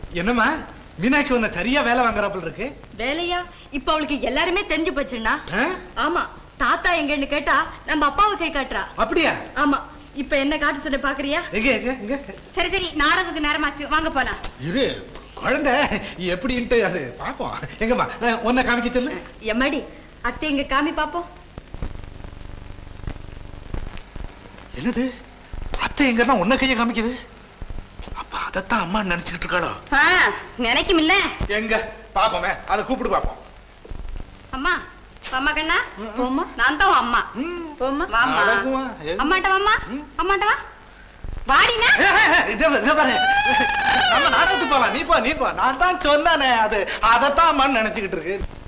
என்னம்மா மீனாட்சி உன்னை சரியா வேலை வாங்குறாப்புல இருக்கு வேலையா இப்ப அவளுக்கு எல்லாருமே தெரிஞ்சு போச்சுன்னா ஆ? ஆமா தாத்தா எங்கன்னு கேட்டா நம்ம அப்பாவை கை காட்டுறா அப்படியா ஆமா இப்ப என்ன காட்ட சொல்ல பாக்குறியா எங்க எங்க எங்க சரி சரி நாடகத்துக்கு நேரமாச்சு வாங்க போலாம் இரு குழந்தை எப்படின்ட்டு அது பாப்போம் எங்கம்மா அஹ், உன்னை காமிக்க சொல்லு எம்மாடி அத்தை இங்க காமி பாப்போம் என்னது அத்தை எங்கன்னா உன்னை கையை காமிக்குது அப்ப அதைத்தான் அம்மா நினைச்சுக்கிட்டு இருக்காளோ நினைக்கும் இல்ல எங்க பாப்போமே அதை கூப்பிடு பாப்போம் அம்மா அம்மா கண்ணா போம்மா நான் தான் உன் அம்மா போம்மா வாம்மா அழகுமா, எது? அம்மாட்ட வாம்மா அம்மாட்ட வா வாடினா ஏய், ஏய், ஏய், இதோ, இதோ பாரு. நம்ம நாடகத்துக்கு போலாம் நீ போ நீ போ நான் தான் சொன்னானே அது அதைத்தான் அம்மான்னு நினைச்சுக்கிட்டு இருக்கு